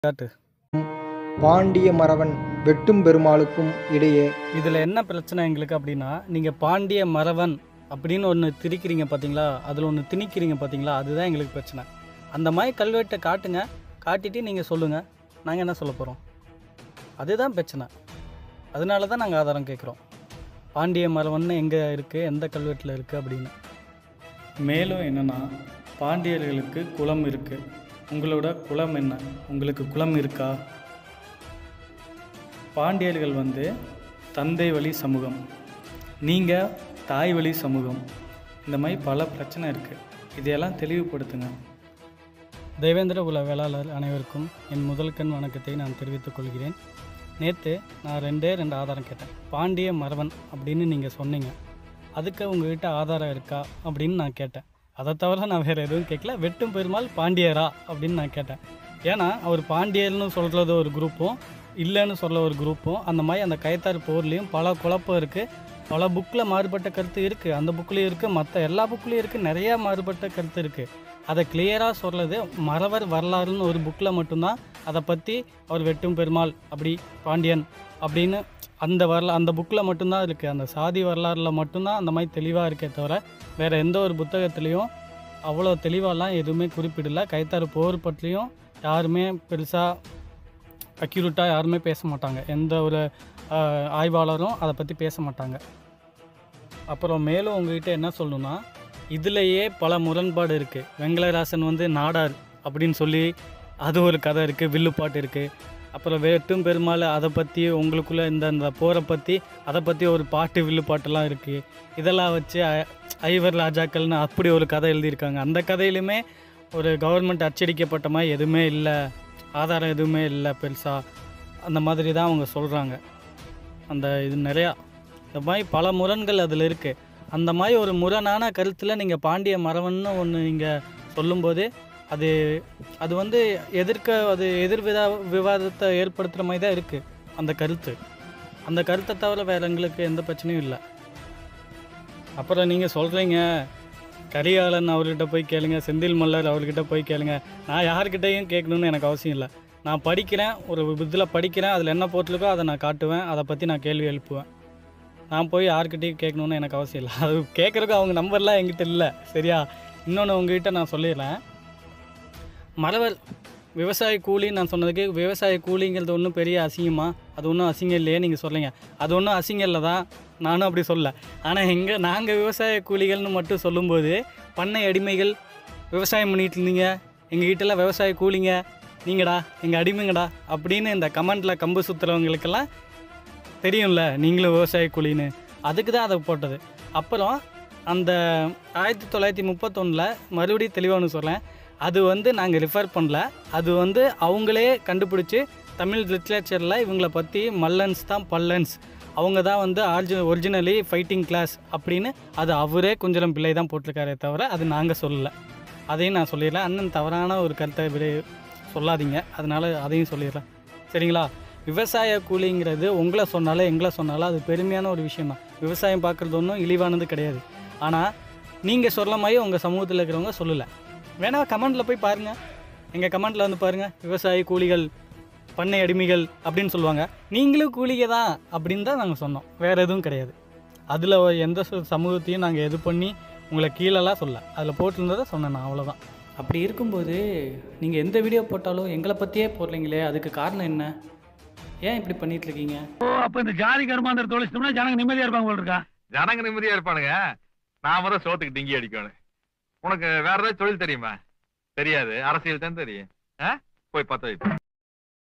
காட்டு பாண்டிய மறவன் வெட்டும் பெருமாளுக்கும் இடையே இதில் என்ன பிரச்சனை எங்களுக்கு அப்படின்னா நீங்கள் பாண்டிய மறவன் அப்படின்னு ஒன்று திரிக்கிறீங்க பார்த்தீங்களா அதில் ஒன்று திணிக்கிறீங்க பார்த்தீங்களா அதுதான் எங்களுக்கு பிரச்சனை அந்த மாதிரி கல்வெட்டை காட்டுங்க காட்டிட்டு நீங்கள் சொல்லுங்கள் நாங்கள் என்ன சொல்ல போகிறோம் அதுதான் பிரச்சனை அதனால தான் நாங்கள் ஆதாரம் கேட்குறோம் பாண்டிய மரவன் எங்கே இருக்குது எந்த கல்வெட்டில் இருக்குது அப்படின்னு மேலும் என்னென்னா பாண்டியர்களுக்கு குலம் இருக்குது உங்களோட குலம் என்ன உங்களுக்கு குலம் இருக்கா பாண்டியர்கள் வந்து தந்தை வழி சமூகம் நீங்கள் தாய் வழி சமூகம் இந்த மாதிரி பல பிரச்சனை இருக்குது இதையெல்லாம் தெளிவுபடுத்துங்க தேவேந்திர குல வேளாளர் அனைவருக்கும் என் முதல் கண் வணக்கத்தை நான் தெரிவித்துக் கொள்கிறேன் நேற்று நான் ரெண்டே ரெண்டு ஆதாரம் கேட்டேன் பாண்டிய மரவன் அப்படின்னு நீங்கள் சொன்னீங்க அதுக்கு உங்ககிட்ட ஆதாரம் இருக்கா அப்படின்னு நான் கேட்டேன் அதை தவிர நான் வேறு எதுவும் கேட்கல வெட்டும் பெருமாள் பாண்டியரா அப்படின்னு நான் கேட்டேன் ஏன்னா அவர் பாண்டியர்னு சொல்கிறது ஒரு குரூப்பும் இல்லைன்னு சொல்ல ஒரு குரூப்பும் அந்த மாதிரி அந்த கயத்தார் போர்லேயும் பல குழப்பம் இருக்குது பல புக்கில் மாறுபட்ட கருத்து இருக்குது அந்த புக்லேயும் இருக்குது மற்ற எல்லா புக்லேயும் இருக்குது நிறையா மாறுபட்ட கருத்து இருக்குது அதை கிளியராக சொல்கிறது மறவர் வரலாறுன்னு ஒரு புக்கில் மட்டும்தான் அதை பற்றி அவர் வெட்டும் பெருமாள் அப்படி பாண்டியன் அப்படின்னு அந்த வரலா அந்த புக்கில் மட்டும்தான் இருக்குது அந்த சாதி வரலாறில் மட்டும்தான் அந்த மாதிரி தெளிவாக இருக்கே தவிர வேறு எந்த ஒரு புத்தகத்துலேயும் அவ்வளோ தெளிவாலாம் எதுவுமே குறிப்பிடல கைத்தாறு போர் பற்றியும் யாருமே பெருசாக அக்யூரேட்டாக யாருமே பேச மாட்டாங்க எந்த ஒரு ஆஹ், ஆய்வாளரும் அதை பற்றி பேச மாட்டாங்க அப்புறம் மேலும் உங்ககிட்ட என்ன சொல்லணும்னா இதுலேயே பல முரண்பாடு இருக்குது வெங்கடராசன் வந்து நாடார் அப்படின்னு சொல்லி அது ஒரு கதை இருக்குது வில்லுப்பாட்டு இருக்குது அப்புறம் வெட்டும் பெருமாள் அதை பற்றி உங்களுக்குள்ளே இந்த இந்த போரை பற்றி அதை பற்றி ஒரு பாட்டு வில்லுப்பாட்டெல்லாம் இருக்குது இதெல்லாம் வச்சு ஐ- ஐவர் ராஜாக்கள்னு அப்படி ஒரு கதை எழுதியிருக்காங்க அந்த கதையிலுமே ஒரு கவர்மெண்ட் அச்சடிக்கப்பட்ட மாதிரி எதுவுமே இல்லை ஆதாரம் எதுவுமே இல்லை பெருசாக அந்த மாதிரி தான் அவங்க சொல்கிறாங்க அந்த இது நிறையா இந்த மாதிரி பல முரண்கள் அதில் இருக்குது அந்த மாதிரி ஒரு முரணான கருத்தில் நீங்கள் பாண்டிய மரவன்னு ஒன்று நீங்கள் சொல்லும்போது அது அது வந்து எதிர்க்க அது எதிர் விதா விவாதத்தை ஏற்படுத்துகிற மாதிரி தான் இருக்குது அந்த கருத்து அந்த கருத்தை தவிர வேறு எங்களுக்கு எந்த பிரச்சனையும் இல்லை அப்புறம் நீங்கள் சொல்கிறீங்க கரிகாலன் அவர்கிட்ட போய் கேளுங்க செந்தில் மல்லர் அவர்கிட்ட போய் கேளுங்க நான் யார்கிட்டயும் கேட்கணுன்னு எனக்கு அவசியம் இல்லை நான் படிக்கிறேன் ஒரு இதில் படிக்கிறேன் அதில் என்ன போட்டிருக்கோ அதை நான் காட்டுவேன் அதை பற்றி நான் கேள்வி எழுப்புவேன் நான் போய் யார்கிட்டயும் கேட்கணுன்னு எனக்கு அவசியம் இல்லை அது கேட்குறதுக்கு அவங்க நம்பர்லாம் என்கிட்ட இல்லை சரியா இன்னொன்று உங்ககிட்ட நான் சொல்லிடுறேன் மரவர் விவசாய கூலின்னு நான் சொன்னதுக்கு விவசாய கூலிங்கிறது ஒன்றும் பெரிய அசிங்கமா அது ஒன்றும் அசிங்கம் இல்லையே நீங்கள் சொல்லுங்க அது ஒன்றும் அசிங்கம் இல்லை தான் நானும் அப்படி சொல்ல ஆனால் எங்கே நாங்கள் விவசாய கூலிகள்னு மட்டும் சொல்லும்போது பண்ணை அடிமைகள் விவசாயம் பண்ணிட்டு இருந்தீங்க எங்கள் வீட்டில் விவசாய கூலிங்க நீங்கடா எங்கள் அடிமைங்கடா அப்படின்னு இந்த கமெண்ட்டில் கம்பு சுற்றுறவங்களுக்கெல்லாம் தெரியும்ல நீங்களும் விவசாய கூலின்னு அதுக்கு தான் அதை போட்டது அப்புறம் அந்த ஆயிரத்தி தொள்ளாயிரத்தி முப்பத்தொன்னில் மறுபடியும் தெளிவானு சொல்கிறேன் அது வந்து நாங்கள் ரிஃபர் பண்ணல அது வந்து அவங்களே கண்டுபிடிச்சி தமிழ் லிட்ரேச்சரில் இவங்கள பற்றி மல்லன்ஸ் தான் பல்லன்ஸ் அவங்க தான் வந்து ஆர்ஜி ஒரிஜினலி ஃபைட்டிங் கிளாஸ் அப்படின்னு அது அவரே குஞ்சலம் பிள்ளை தான் போட்டிருக்காரே தவிர அது நாங்கள் சொல்லலை அதையும் நான் சொல்லிடுறேன் அண்ணன் தவறான ஒரு கருத்தை விட சொல்லாதீங்க அதனால் அதையும் சொல்லிடுறேன் சரிங்களா விவசாய கூலிங்கிறது உங்களை சொன்னாலும் எங்களை சொன்னாலும் அது பெருமையான ஒரு விஷயம் தான் விவசாயம் பார்க்குறது ஒன்றும் இழிவானது கிடையாது ஆனால் நீங்கள் சொல்ல மாதிரி உங்கள் சமூகத்தில் இருக்கிறவங்க சொல்லலை வேணா கமெண்ட்டில் போய் பாருங்கள் எங்கள் கமெண்ட்டில் வந்து பாருங்கள் விவசாய கூலிகள் பண்ணை அடிமைகள் அப்படின்னு சொல்லுவாங்க நீங்களும் கூலிக தான் அப்படின்னு தான் நாங்கள் சொன்னோம் வேறு எதுவும் கிடையாது அதில் எந்த சு- சமூகத்தையும் நாங்கள் இது பண்ணி உங்களை கீழெல்லாம் சொல்ல அதில் போட்டிருந்ததை சொன்னேன் நான் அவ்வளோதான் அப்படி இருக்கும்போது நீங்கள் எந்த வீடியோ போட்டாலும் எங்களை பற்றியே போடுறீங்களே அதுக்கு காரணம் என்ன ஏன் இப்படி பண்ணிட்டு இருக்கீங்க ஓ அப்ப இந்த ஜாதி கர்மாந்திர தொலைச்சிட்டோம்னா ஜனங்க நிம்மதியா இருப்பாங்க போல இருக்கா ஜனங்க நிம்மதியா இருப்பானுங்க நாம தான் சோத்துக்கு டிங்கி அடிக்கணும் உனக்கு வேற ஏதாவது தொழில் தெரியுமா தெரியாது அரசியல் தான் தெரியும் ஆ? போய் பத்த வைப்பேன்